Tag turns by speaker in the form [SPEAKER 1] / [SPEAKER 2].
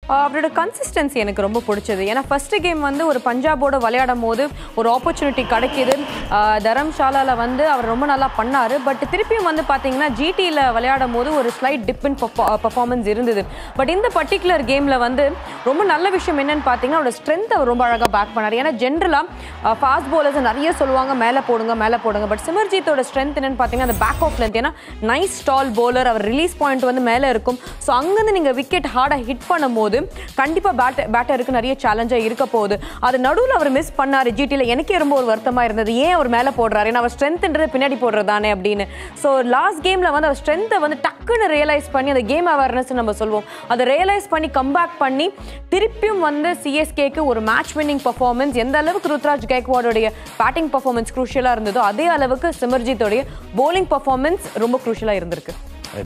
[SPEAKER 1] ஆஹ் அவரோட கன்சிஸ்டன்சி எனக்கு ரொம்ப பிடிச்சது ஏன்னா ஃபர்ஸ்ட் கேம் வந்து ஒரு பஞ்சாபோட விளையாடும் போது ஒரு ஆப்பர்ச்சுனிட்டி கிடைக்கிது ஆஹ் தரம்ஷாலால வந்து அவர் ரொம்ப நல்லா பண்ணார் பட் திருப்பியும் வந்து பார்த்தீங்கன்னா ஜிடியில் விளையாடும் போது ஒரு ஸ்லைட் டிப் இன் பர்ஃபார்மன்ஸ் இருந்தது பட் இந்த பர்டிகுலர் கேமில் வந்து ரொம்ப நல்ல விஷயம் என்னன்னு பார்த்தீங்கன்னா அவரோட ஸ்ட்ரென்த் அவர் ரொம்ப அழகாக பேக் பண்ணார் ஏன்னா ஜென்ரலாக ஃபாஸ்ட் bowlers நிறைய சொல்லுவாங்க மேலே போடுங்க மேலே போடுங்க பட் சிமர்ஜித்தோட ஸ்ட்ரென்த் என்னன்னு பார்த்தீங்கன்னா அந்த பேக் ஆஃப் லென்த் ஏன்னா நைஸ் ஸ்டால் bowler அவர் ரிலீஸ் பாயிண்ட் வந்து மேலே இருக்கும் ஸோ அங்கேருந்து நீங்கள் விக்கெட் ஹார்டாக ஹிட் பண்ணும்போது கண்டிப்பாக பேட் பேட்டருக்கு நிறைய சேலஞ்சாக இருக்க போகுது அது நடுவில் அவர் மிஸ் பண்ணார் ஜிடியில் எனக்கே ரொம்ப ஒரு வருத்தமாக இருந்தது ஏன் அவர் மேலே போடுறாரு ஏன்னா அவர் ஸ்ட்ரென்த்ன்றது பின்னாடி போடுறது தானே அப்படின்னு ஸோ லாஸ்ட் கேமில் வந்து அவர் ஸ்ட்ரென்த்தை வந்து டக்குன்னு ரியலைஸ் பண்ணி அந்த கேம் அவேர்னஸ் நம்ம சொல்லுவோம் அதை ரியலைஸ் பண்ணி கம்பேக் பண்ணி திருப்பியும் வந்து சிஎஸ்கேக்கு ஒரு மேட்ச் வின்னிங் பர்ஃபார்மன்ஸ் எந்த அளவுக்கு ருத்ராஜ் கைக்வாடோடைய பேட்டிங் பர்ஃபார்மன்ஸ் குரூஷியலாக இருந்ததோ அதே அளவுக்கு சிமர்ஜித்தோடைய bowling பர்ஃபார்மன்ஸ் ரொம்ப குரூஷியலாக இருந்திருக்கு